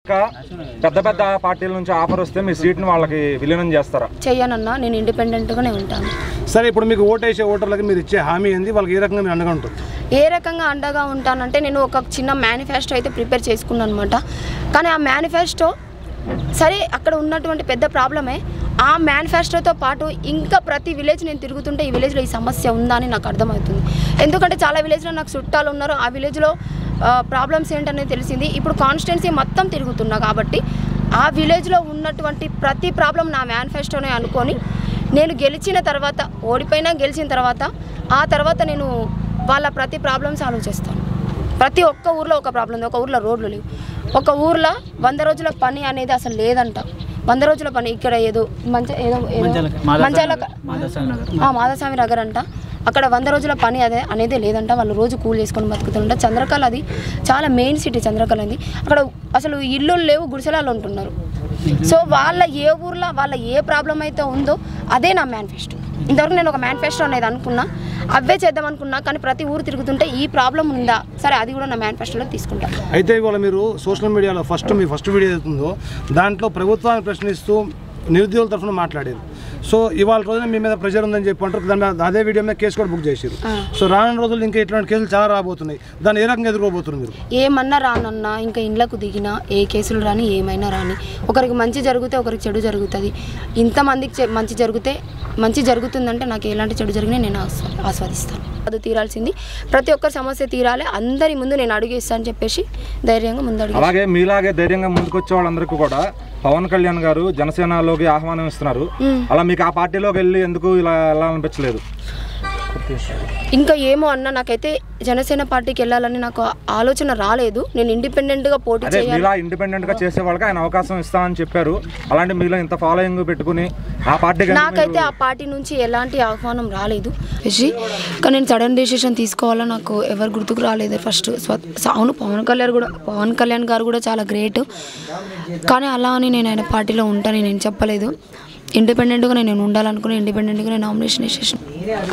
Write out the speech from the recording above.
ఇంకా పెద్ద పెద్ద పార్టీల నుంచి ఆఫర్ వస్తే మీ సీట్ని వాళ్ళకి విలీనం చేస్తారా చెయ్యనన్నా నేను ఇండిపెండెంట్గానే ఉంటాను సరే ఇప్పుడు మీకు ఓటేసే ఓటర్లకి మీరు ఇచ్చే హామీ ఏంది వాళ్ళకి ఏ రకంగా మీరు అండగా ఉంటుంది ఏ రకంగా అండగా ఉంటానంటే నేను ఒక చిన్న మేనిఫెస్టో అయితే ప్రిపేర్ చేసుకున్నాను అనమాట కానీ ఆ మేనిఫెస్టో సరే అక్కడ ఉన్నటువంటి పెద్ద ప్రాబ్లమే ఆ మేనిఫెస్టోతో పాటు ఇంకా ప్రతి విలేజ్ నేను తిరుగుతుంటే ఈ విలేజ్లో ఈ సమస్య ఉందా అని నాకు అర్థమవుతుంది ఎందుకంటే చాలా విలేజ్లో నాకు చుట్టాలు ఉన్నారు ఆ విలేజ్లో ప్రాబ్లమ్స్ ఏంటనేది తెలిసింది ఇప్పుడు కాన్స్టిట్యున్సీ మొత్తం తిరుగుతున్నా కాబట్టి ఆ విలేజ్లో ఉన్నటువంటి ప్రతి ప్రాబ్లం నా మేనిఫెస్టోనే అనుకొని నేను గెలిచిన తర్వాత ఓడిపోయినా గెలిచిన తర్వాత ఆ తర్వాత నేను వాళ్ళ ప్రతి ప్రాబ్లమ్ సాల్వ్ చేస్తాను ప్రతి ఒక్క ఊర్లో ఒక ప్రాబ్లం ఉంది ఒక ఊర్లో రోడ్లు లేవు ఒక ఊర్లో వంద రోజుల పని అనేది అసలు లేదంట వంద రోజుల పని ఇక్కడ ఏదో మంచి ఏదో ఏదో మంచాల ఆ, మాధవస్వామి నగర్ అంట అక్కడ వంద రోజుల పని అదే అనేది లేదంట వాళ్ళు రోజు కూలి చేసుకొని బతుకుతుంట చంద్రకళ అది చాలా మెయిన్ సిటీ చంద్రకళ అది అక్కడ అసలు ఇల్లు లేవు గుడిసెలాలు ఉంటున్నారు సో వాళ్ళ ఏ ఊర్లో వాళ్ళ ఏ ప్రాబ్లం అయితే ఉందో అదే నా మేనిఫెస్టో ఇంతవరకు నేను ఒక మేనిఫెస్టో అనేది అనుకున్నా అవే చేద్దాం అనుకున్నా కానీ ప్రతి ఊరు తిరుగుతుంటే ఈ ప్రాబ్లం ఉందా సరే అది కూడా నా మేనిఫెస్టోలో తీసుకుంటా అయితే ఇవాళ మీరు సోషల్ మీడియాలో ఫస్ట్ మీ ఫస్ట్ వీడియో అవుతుందో దాంట్లో ప్రభుత్వాన్ని ప్రశ్నిస్తూ నిరుద్యోగుల తరఫున మాట్లాడారు సో ఇవాళ రోజున మీ మీద ప్రెషర్ ఉందని చెప్పి అంటారు దాని మీద అదే వీడియో మీద కేసు కూడా బుక్ చేశారు సో రానున్న రోజులు ఇంకా ఇట్లాంటి కేసులు చాలా రాబోతున్నాయి దాన్ని ఏ రకంగా ఎదుర్కోబోతున్నారు మీరు ఏమన్నా రానన్నా ఇంకా ఇండ్లకు దిగినా ఏ కేసులు రాని ఏమైనా రాని ఒకరికి మంచి జరిగితే ఒకరికి చెడు జరుగుతుంది ఇంతమందికి చె- మంచి జరిగితే మంచి జరుగుతుందంటే నాకు ఎలాంటి చెడు జరిగినా నేను ఆస్వా- ఆస్వాదిస్తాను అది తీరాల్సింది ప్రతి ఒక్కరి సమస్య తీరాలి అందరి ముందు నేను అడుగు ఇస్తాను అని చెప్పేసి ధైర్యంగా ముందు అడుగు అలాగే మీలాగే ధైర్యంగా ముందుకొచ్చే వాళ్ళందరికీ కూడా పవన్ కళ్యాణ్ గారు జనసేనలోకి ఆహ్వానం ఇస్తున్నారు అలా మీకు ఆ పార్టీలోకి వెళ్ళి ఎందుకు ఇలా వెళ్ళాలనిపించలేదు ఇంకా ఏమో అన్న నాకైతే జనసేన పార్టీకి వెళ్ళాలని నాకు ఆలోచన రాలేదు నేను ఇండిపెండెంట్గా పోటీ అదే చేయాలి మీలా ఇండిపెండెంట్ గా చేసే వాళ్ళకి ఆయన అవకాశం ఇస్తామని చెప్పారు అలాంటి మీలో ఇంత ఫాలోయింగ్ పెట్టుకుని ఆ పార్టీకి ఎందుకు నాకైతే ఆ పార్టీ నుంచి ఎలాంటి ఆహ్వానం రాలేదు విషి కానీ నేను సడన్ డెసిషన్ తీసుకోవాలని నాకు ఎవరు గుర్తుకు రాలేదు ఫస్ట్ స్వ- అవును పవన్ కళ్యాణ్ కూడా పవన్ కళ్యాణ్ గారు కూడా చాలా గ్రేట్ కానీ అలా అని నేను ఆయన పార్టీలో ఉంటానని నేను చెప్పలేదు ఇండిపెండెంట్గా నేను ఉండాలనుకుని ఇండిపెండెంట్గా నేను నామినేషన్ వేసేసాను